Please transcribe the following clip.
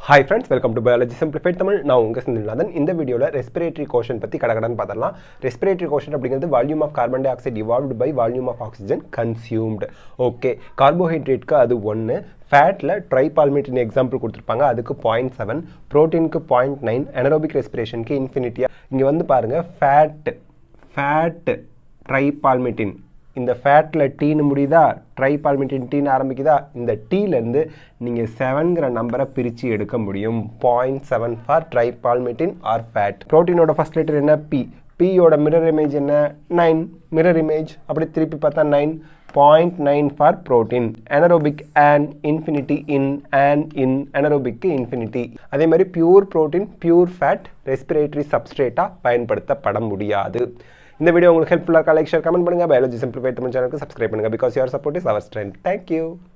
hi friends welcome to biology simplified Tamil நான் உங்கள் செந்தில்நாதன் இந்த வீடியோவில் ரெஸ்பிரேட்டரி கோஷன் பற்றி கடகடன்னு பார்த்துடலாம் ரெஸ்பிரேட்டரி கோஷன் அப்படிங்கிறது volume of carbon dioxide evolved by volume of oxygen consumed okay கார்போஹைட்ரேட்க்கு அது ஒன்று ஃபேட்டில் ட்ரைபால்மிட்டின் எக்ஸாம்பிள் கொடுத்துருப்பாங்க அதுக்கு பாயிண்ட் செவன் ப்ரோட்டீனுக்கு பாயிண்ட் நைன் எனரோபிக் ரெஸ்பிரேஷனுக்கு இன்ஃபினிட்டியாக இங்கே வந்து பாருங்கள் ஃபேட்டு ஃபேட்டு ட்ரைபால்மிட்டின் இந்த ஃபேட்டில் டீன்னு முடியுதா ட்ரைபால்மிட்டின் டீன்னு ஆரம்பிக்குதா இந்த டீலேருந்து நீங்கள் செவன்கிற நம்பரை பிரித்து எடுக்க முடியும் point seven for tripalmitin or fat ப்ரோட்டீனோட ஃபஸ்ட் லெட்டர் என்ன பி பியோட மிரர் இமேஜ் என்ன நைன் மிரர் இமேஜ் அப்படி திருப்பி பார்த்தா nine point nine for protein anaerobic and infinity in and in எனரோபிக்கு இன்ஃபினிட்டி அதே மாதிரி pure protein pure fat respiratory சப்ஸ்ட்ரேட்டாக பயன்படுத்தப்பட முடியாது இந்த வீடியோ உங்களுக்கு ஹெல்ப்ஃபுல்லாக லைக் ஷேர் கமெண்ட் பண்ணுங்கள் பயாலஜி சிம்பிளிஃபை தமிழ் சேனலுக்கு சப்ஸ்கிரைப் பண்ணுங்கள் because your support is our strength thank you